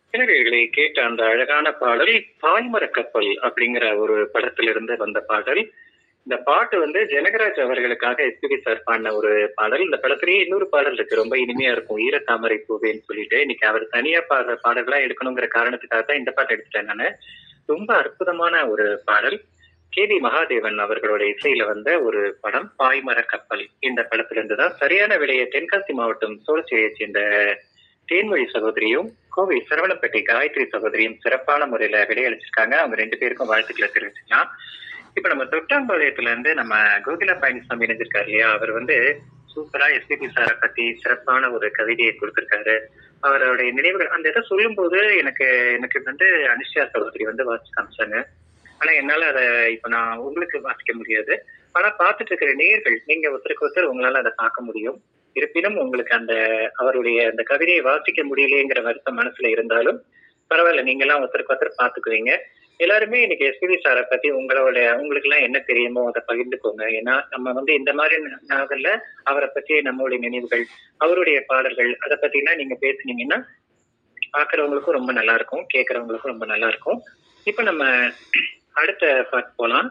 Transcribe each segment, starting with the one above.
இளைஞர்களை கேட்ட அந்த அழகான பாடல் பாய்மர கப்பல் அப்படிங்கிற ஒரு படத்திலிருந்து வந்த பாடல் இந்த பாட்டு வந்து ஜனகராஜ் அவர்களுக்காக எஸ்பிபி சார் பாடின ஒரு பாடல் இந்த படத்திலேயே இன்னொரு பாடல் இருக்கு ரொம்ப இனிமையா இருக்கும் ஈரத்தாமரை பூவேன்னு சொல்லிட்டு இன்னைக்கு அவர் தனியா பாடுற பாடல்களா எடுக்கணுங்கிற காரணத்துக்காக தான் இந்த பாட்டை எடுத்துட்டேன் நானு ரொம்ப அற்புதமான ஒரு பாடல் கே வி மகாதேவன் அவர்களோட இசையில வந்த ஒரு படம் பாய்மர கப்பல் இந்த படத்திலிருந்து தான் சரியான விலையை தென்காசி மாவட்டம் சோழச்சேரியை சேர்ந்த தேன்மொழி சகோதரியும் கோவை சரவணப்பேட்டை காயத்ரி சகோதரியும் சிறப்பான முறையில விடையளிச்சிருக்காங்க அவங்க ரெண்டு பேருக்கும் வாழ்த்துக்களை தெரிவிச்சுக்கலாம் இப்ப நம்ம தொட்டாம்பாளையத்துல இருந்து நம்ம கோகிலா பழனிசாமி இணைஞ்சிருக்காரு இல்லையா அவர் வந்து சூப்பரா எஸ்பிபி சாரை பத்தி சிறப்பான ஒரு கவிதையை கொடுத்திருக்காரு அவருடைய நினைவுகள் அந்த இதை சொல்லும் போது எனக்கு எனக்கு வந்து அனுஷ்யா சகோதரி வந்து வாசிச்சு காமிச்சாங்க ஆனா என்னால அதை இப்ப நான் உங்களுக்கு வாசிக்க முடியாது ஆனா பார்த்துட்டு இருக்கிற நேயர்கள் நீங்க ஒருத்தருக்கு ஒருத்தர் உங்களால அதை பார்க்க முடியும் இருப்பினும் உங்களுக்கு அந்த அவருடைய அந்த கவிதையை வாசிக்க முடியலையேங்கிற வருத்தம் மனசுல இருந்தாலும் பரவாயில்ல நீங்க எல்லாம் ஒருத்தருக்கு ஒருத்தர் பாத்துக்குவீங்க எல்லாருமே இன்னைக்கு எஸ்பிபி சாரை பத்தி உங்களோட உங்களுக்கு எல்லாம் என்ன தெரியுமோ அதை பகிர்ந்துக்கோங்க ஏன்னா நம்ம வந்து இந்த மாதிரி நாவல்ல அவரை பற்றி நம்மளுடைய நினைவுகள் அவருடைய பாடல்கள் அதை பத்திலாம் நீங்க பேசுனீங்கன்னா பாக்குறவங்களுக்கும் ரொம்ப நல்லா இருக்கும் கேட்கறவங்களுக்கும் ரொம்ப நல்லா இருக்கும் இப்ப நம்ம அடுத்த பார்ட் போலாம்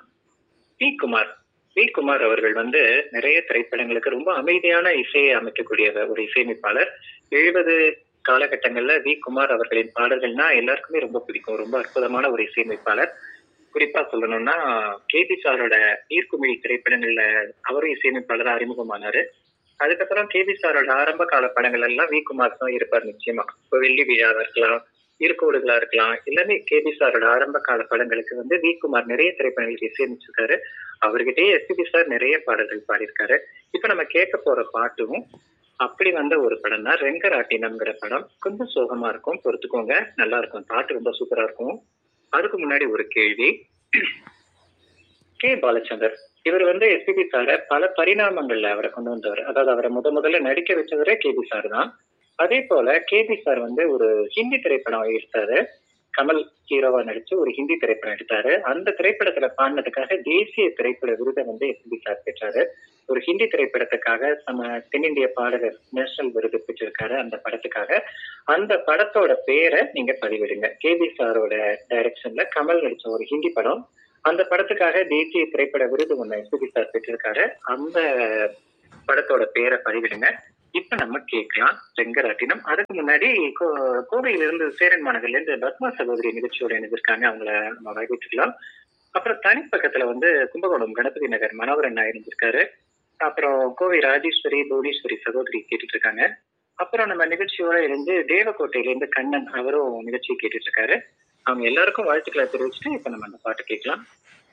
வி குமார் வி குமார் அவர்கள் வந்து நிறைய திரைப்படங்களுக்கு ரொம்ப அமைதியான இசையை அமைக்கக்கூடிய ஒரு இசையமைப்பாளர் எழுபது காலகட்டங்கள்ல வி குமார் அவர்களின் பாடல்கள்னா எல்லாருக்குமே ரொம்ப பிடிக்கும் ரொம்ப அற்புதமான ஒரு இசையமைப்பாளர் குறிப்பா சொல்லணும்னா கே பி சாரோட நீர்க்குமிழி திரைப்படங்கள்ல அவரும் இசையமைப்பாளராக அறிமுகமானாரு அதுக்கப்புறம் கே பி சாரோட ஆரம்ப கால படங்கள் எல்லாம் வி குமார் தான் இருப்பார் நிச்சயமா இப்போ வெள்ளி விழாவா இருக்கலாம் இருக்கோடுகளா இருக்கலாம் எல்லாமே கே பி சாரோட ஆரம்ப கால படங்களுக்கு வந்து வி குமார் நிறைய திரைப்படங்களுக்கு இசையமைச்சிருக்காரு அவர்கிட்டயே எஸ்பிபி சார் நிறைய பாடல்கள் பாடியிருக்காரு இப்ப நம்ம கேட்க போற பாட்டும் அப்படி வந்த ஒரு படம் தான் ரெங்கராட்டினம்ங்கிற படம் கொஞ்சம் சோகமா இருக்கும் பொறுத்துக்கோங்க நல்லா இருக்கும் பாட்டு ரொம்ப சூப்பரா இருக்கும் அதுக்கு முன்னாடி ஒரு கேள்வி கே பாலச்சந்தர் இவர் வந்து எஸ்பிபி சார பல பரிணாமங்கள்ல அவரை கொண்டு வந்தவர் அதாவது அவரை முத முதல்ல நடிக்க வச்சவரே கேபி சார் தான் அதே போல கேபி சார் வந்து ஒரு ஹிந்தி திரைப்படம் எடுத்தாரு கமல் ஹீரோவா நடிச்சு ஒரு ஹிந்தி திரைப்படம் எடுத்தாரு அந்த திரைப்படத்துல பாடினதுக்காக தேசிய திரைப்பட விருதை வந்து எஸ்பி சார் பெற்றாரு ஒரு ஹிந்தி திரைப்படத்துக்காக நம்ம தென்னிந்திய பாடகர் நேஷனல் விருது பெற்றிருக்காரு அந்த படத்துக்காக அந்த படத்தோட பேரை நீங்க பதிவிடுங்க கேபி சாரோட டைரக்ஷன்ல கமல் நடிச்ச ஒரு ஹிந்தி படம் அந்த படத்துக்காக தேசிய திரைப்பட விருது ஒண்ணு எஸ்பி சார் பெற்றிருக்காரு அந்த படத்தோட பேரை பதிவிடுங்க இப்ப நம்ம கேட்கலாம் செங்கராட்டினம் அதுக்கு முன்னாடி கோவையில இருந்து சேரன் மாநகர்ல இருந்து பத்மா சகோதரி நிகழ்ச்சியோட இணைஞ்சிருக்காங்க அவங்கள நம்ம வரவேற்றுக்கலாம் அப்புறம் தனிப்பக்கத்துல வந்து கும்பகோணம் கணபதி நகர் மனோகரன் இணைஞ்சிருக்காரு அப்புறம் கோவை ராஜேஸ்வரி புவனேஸ்வரி சகோதரி கேட்டுட்டு இருக்காங்க அப்புறம் நம்ம நிகழ்ச்சியோட இருந்து தேவக்கோட்டையில இருந்து கண்ணன் அவரும் நிகழ்ச்சியை கேட்டுட்டு இருக்காரு அவங்க எல்லாருக்கும் வாழ்த்துக்களை தெரிவிச்சுட்டு இப்ப நம்ம அந்த பாட்டு கேட்கலாம்